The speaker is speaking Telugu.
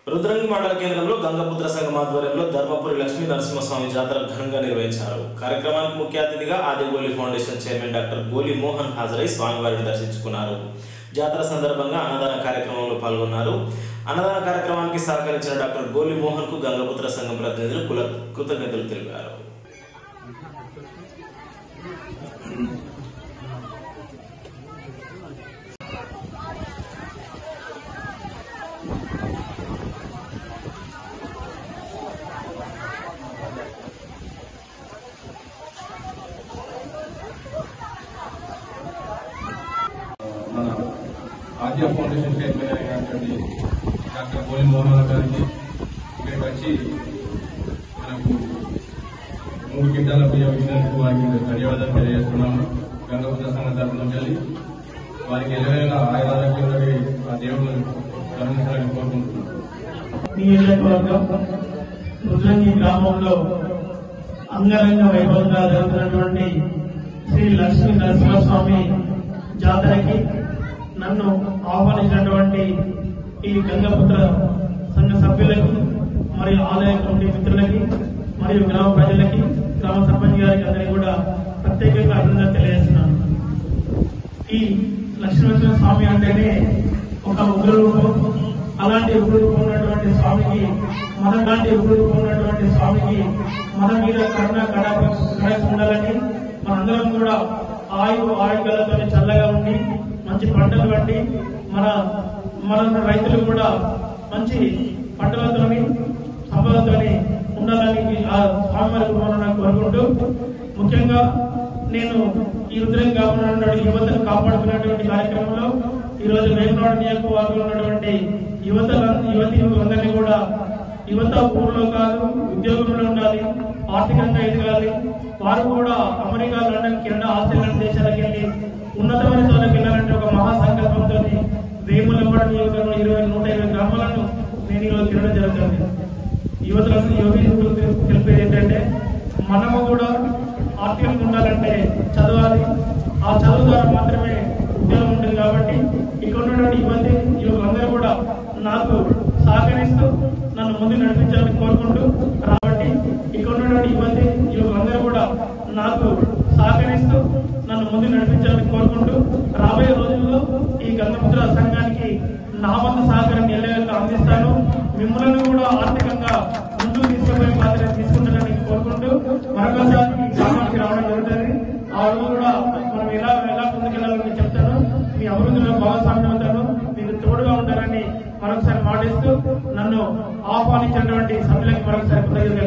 రుద్రంగి మండల కేంద్రంలో గంగపుత్ర సంఘం ఆధ్వర్యంలో ధర్మపురి లక్ష్మీ నరసింహస్వామి జాతర ఘనంగా నిర్వహించారు కార్యక్రమానికి ముఖ్య అతిథిగా ఆదిగోలి foundation chairman doctor Goli Mohan హాజరై స్వామివారిని దర్శించుకున్నారు జాతర సందర్భంగా అన్నదాన కార్యక్రమంలో పాల్గొన్నారు అన్నదాన కార్యక్రమానికి సహకరించిన డాక్టర్ గోలి మోహన్ కు గంగపుత్ర సంఘం ప్రతినిధులు కుల కృతజ్ఞతలు తెలిపారు మన ఆద్య ఫౌండేషన్ చైర్మన్ అయినటువంటి డాక్టర్ గోలి మోహన్ గారికి ఇక్కడికి వచ్చి మనకు మూడు గిడ్డాల బియ్యం ఇచ్చినందుకు వారికి ధన్యవాదాలు తెలియజేస్తున్నాము గంగపుత్ర సంఘ తరఫు నుంచి వెళ్ళి వారికి ఎలాగైనా ఆయురారోగ్యంలో ఆ దేవుడు కరుణించాలని కోరుకుంటున్నాను నియోజకవర్గం రుద్రంగి గ్రామంలో అంగరంగ వైభవంగా జరుగుతున్నటువంటి శ్రీ లక్ష్మీ నరసింహస్వామి జాతరకి నన్ను ఆహ్వానించినటువంటి ఈ గంగపుత్ర సంఘ సభ్యులకి మరియు ఆలయ కమిటీ మిత్రులకి మరియు గ్రామ ప్రజలకి గ్రామ సర్పంచ్ గారికి అందరికీ కూడా ప్రత్యేకంగా అభినందన తెలియజేస్తున్నాను ఈ లక్ష్మీనరసింహ స్వామి అంటేనే ఒక ఉగ్ర రూపం అలాంటి ఉగ్ర రూపం ఉన్నటువంటి స్వామికి మన లాంటి ఉగ్ర రూపం ఉన్నటువంటి స్వామికి మన మీద కరుణ కడాప కడాక్ష ఉండాలని మనందరం కూడా ఆయు ఆయుగాలతో చల్లగా ఉండి మంచి పంటలు పండి మన మన రైతులు కూడా మంచి పంటలతోని సంపదతోని ఉండాలని ఆ స్వామివారి కృపను కోరుకుంటూ ముఖ్యంగా నేను ఈ రుద్రం కాకుండా యువతను కాపాడుతున్నటువంటి కార్యక్రమంలో ఈ రోజు వేమనాడు నియోజకవర్గంలో ఉన్నటువంటి యువత యువతి యువకులందరినీ కూడా యువత ఊర్లో కాదు ఉద్యోగంలో ఉండాలి ఆర్థికంగా ఎదగాలి వారు కూడా అమెరికా లండన్ కెనడా ఆస్ట్రేలియా దేశాలకు వెళ్ళి ఉన్నతమైన చోట్లకి వెళ్ళాలంటే ఒక మహాసంకల్పంతో వేములపాడు నియోజకవర్గంలో ఇరవై నూట ఇరవై గ్రామాలను నేను ఈరోజు తిరగడం జరుగుతుంది యువతలకు యువకులకు తెలిపేది ఏంటంటే మనము కూడా ఆర్థికంగా ఉండాలంటే చదవాలి ఆ చదువు ద్వారా మాత్రమే ఉద్యోగం ఉంటుంది కాబట్టి ఇక్కడ ఉన్నటువంటి ఇబ్బంది యువకులందరూ కూడా నాకు సహకరిస్తూ నన్ను ముందు నడిపించాలని కోరుకుంటూ కాబట్టి ఇక్కడ ఉన్నటువంటి ఇబ్బంది యువకులందరూ కూడా నాకు సహకరిస్తూ నన్ను ముందు నడిపించాలని కోరుకుంటూ రాబోయే రోజుల్లో ఈ గంగపుత్ర సంఘానికి నా వంతు సహకారం ఎల్లవేళ అందిస్తాను మిమ్మల్ని కూడా ఆర్థికంగా ముందుకు తీసుకుపోయే బాధ్యత తీసుకుంటానని కోరుకుంటూ మరొకసారి ఈ గ్రామానికి రావడం జరుగుతుంది ఆ రోజు కూడా మనం ఎలా ఎలా ముందుకెళ్ళాలని చెప్తాను మీ అభివృద్ధిలో భాగస్వామ్యం అవుతాను మీకు తోడుగా ఉంటారని మరొకసారి మాటిస్తూ నన్ను ఆహ్వానించినటువంటి సభ్యులకు మరొకసారి కృతజ్ఞతలు